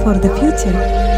for the future.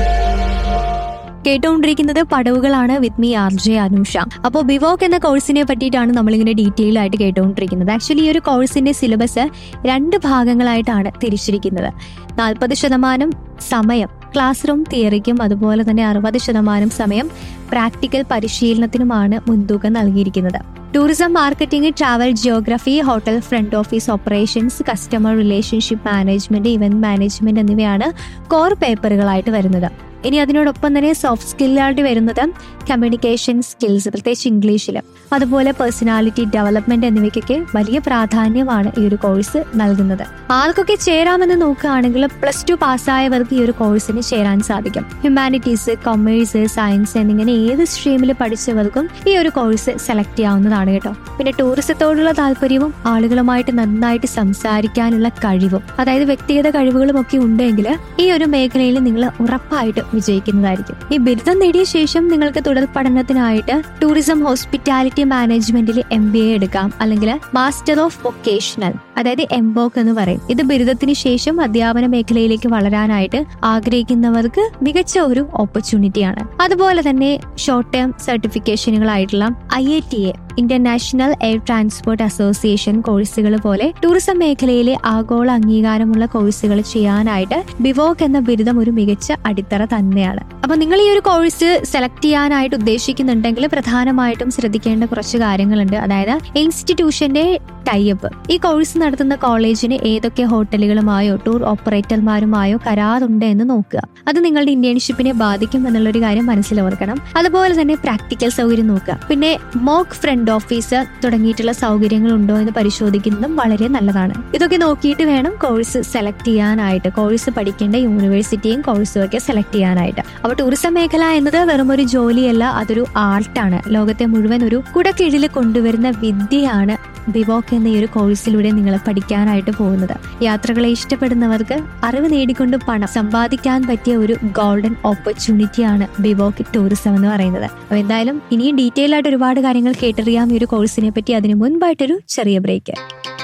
കേട്ടുകൊണ്ടിരിക്കുന്നത് പടവുകളാണ് with me R J Anusha അപ്പോൾ ബിവോക്ക് എന്ന കോഴ്സിനെ പറ്റിയിട്ടാണ് നമ്മളിങ്ങനെ ഡീറ്റെയിൽ ആയിട്ട് കേട്ടുകൊണ്ടിരിക്കുന്നത് ആക്ച്വലി ഈ ഒരു കോഴ്സിന്റെ സിലബസ് രണ്ട് ഭാഗങ്ങളായിട്ടാണ് തിരിച്ചിരിക്കുന്നത് നാൽപ്പത് ശതമാനം സമയം ക്ലാസ് റൂം തിയറിക്കും അതുപോലെ തന്നെ അറുപത് ശതമാനം സമയം പ്രാക്ടിക്കൽ പരിശീലനത്തിനുമാണ് മുൻതൂക്കം നൽകിയിരിക്കുന്നത് tourism marketing travel geography hotel front office operations customer relationship management event management എന്നിവയാണ് കോർ പേപ്പറുകളായിട്ട് വരുന്നത് ഇനി അതിനോടൊപ്പം തന്നെ സോഫ്റ്റ് സ്കില്ലായിട്ട് വരുന്നത് കമ്മ്യൂണിക്കേഷൻ സ്കിൽസ് പ്രത്യേകിച്ച് ഇംഗ്ലീഷിൽ അതുപോലെ പേഴ്സണാലിറ്റി ഡെവലപ്മെന്റ് എന്നിവയ്ക്കൊക്കെ വലിയ പ്രാധാന്യമാണ് ഈ ഒരു കോഴ്സ് നൽകുന്നത് ആർക്കൊക്കെ ചേരാമെന്ന് നോക്കുകയാണെങ്കിൽ പ്ലസ് ടു പാസ്സായവർക്ക് ഈ ഒരു കോഴ്സിന് ചേരാൻ സാധിക്കും ഹ്യൂമാനിറ്റീസ് കൊമേഴ്സ് സയൻസ് എന്നിങ്ങനെ ഏത് സ്ട്രീമിൽ പഠിച്ചവർക്കും ഈ ഒരു കോഴ്സ് സെലക്ട് ചെയ്യാവുന്നതാണ് കേട്ടോ പിന്നെ ടൂറിസത്തോടുള്ള താല്പര്യവും ആളുകളുമായിട്ട് നന്നായിട്ട് സംസാരിക്കാനുള്ള കഴിവും അതായത് വ്യക്തിഗത കഴിവുകളും ഒക്കെ ഉണ്ടെങ്കിൽ ഈ ഒരു മേഖലയിൽ നിങ്ങൾ ഉറപ്പായിട്ട് വിജയിക്കുന്നതായിരിക്കും ഈ ബിരുദം നേടിയ ശേഷം നിങ്ങൾക്ക് തുടർ പഠനത്തിനായിട്ട് ടൂറിസം ഹോസ്പിറ്റാലിറ്റി മാനേജ്മെന്റിൽ എം ബി എ എടുക്കാം അല്ലെങ്കിൽ മാസ്റ്റർ ഓഫ് വൊക്കേഷണൽ അതായത് എംബോക്ക് എന്ന് പറയും ഇത് ബിരുദത്തിന് ശേഷം അധ്യാപന മേഖലയിലേക്ക് വളരാനായിട്ട് ആഗ്രഹിക്കുന്നവർക്ക് മികച്ച ഒരു ഓപ്പർച്യൂണിറ്റിയാണ് അതുപോലെ തന്നെ ഷോർട്ട് ടേം സർട്ടിഫിക്കേഷനുകളായിട്ടുള്ള I I T A international air transport association കോഴ്സുകൾ പോലെ ടൂറിസം മേഖലയിലെ ആഗോള അംഗീകാരമുള്ള കോഴ്സുകൾ ചെയ്യാനായിട്ട് ബിവോക്ക് എന്ന ബിരുദം ഒരു മികച്ച അടിത്തറ തന്നെയാണ് അപ്പൊ നിങ്ങൾ ഈ ഒരു കോഴ്സ് സെലക്ട് ചെയ്യാനായിട്ട് ഉദ്ദേശിക്കുന്നുണ്ടെങ്കിൽ പ്രധാനമായിട്ടും ശ്രദ്ധിക്കേണ്ട കുറച്ച് കാര്യങ്ങളുണ്ട് അതായത് ഇൻസ്റ്റിറ്റ്യൂഷന്റെ ടൈപ്പ് ഈ കോഴ്സ് നടത്തുന്ന കോളേജിന് ഏതൊക്കെ ഹോട്ടലുകളുമായോ ടൂർ ഓപ്പറേറ്റർമാരുമായോ കരാറുണ്ട് എന്ന് നോക്കുക അത് നിങ്ങളുടെ ഇന്റേൺഷിപ്പിനെ ബാധിക്കും എന്നുള്ളൊരു കാര്യം മനസ്സിൽ ഓർക്കണം അതുപോലെ തന്നെ പ്രാക്ടിക്കൽ സൗകര്യം നോക്കുക പിന്നെ മോക്ക് ഫ്രണ്ട് ഓഫീസ് തുടങ്ങിയിട്ടുള്ള സൗകര്യങ്ങൾ ഉണ്ടോ എന്ന് പരിശോധിക്കുന്നതും വളരെ നല്ലതാണ് ഇതൊക്കെ നോക്കിയിട്ട് വേണം കോഴ്സ് സെലക്ട് ചെയ്യാനായിട്ട് കോഴ്സ് പഠിക്കേണ്ട യൂണിവേഴ്സിറ്റിയും കോഴ്സും ഒക്കെ സെലക്ട് ചെയ്യാനായിട്ട് അപ്പോൾ ടൂറിസം മേഖല എന്നത് വെറും ഒരു ജോലിയല്ല അതൊരു ആർട്ടാണ് ലോകത്തെ മുഴുവൻ ഒരു കുടക്കീഴിൽ കൊണ്ടുവരുന്ന വിദ്യയാണ് ബിവോക്ക് എന്ന ഈ ഒരു കോഴ്സിലൂടെ നിങ്ങൾ പഠിക്കാനായിട്ട് പോകുന്നത് യാത്രകളെ ഇഷ്ടപ്പെടുന്നവർക്ക് അറിവ് നേടിക്കൊണ്ട് പണം സമ്പാദിക്കാൻ പറ്റിയ ഒരു ഗോൾഡൻ ഓപ്പർച്യൂണിറ്റിയാണ് ബിവോക്ക് ടൂറിസം എന്ന് പറയുന്നത് അപ്പോൾ എന്തായാലും ഇനിയും ഡീറ്റെയിൽ ആയിട്ട് ഒരുപാട് കാര്യങ്ങൾ കേട്ടറിയാം ഈ ഒരു കോഴ്സിനെ പറ്റി അതിന് മുൻപായിട്ടൊരു ചെറിയ ബ്രേക്ക്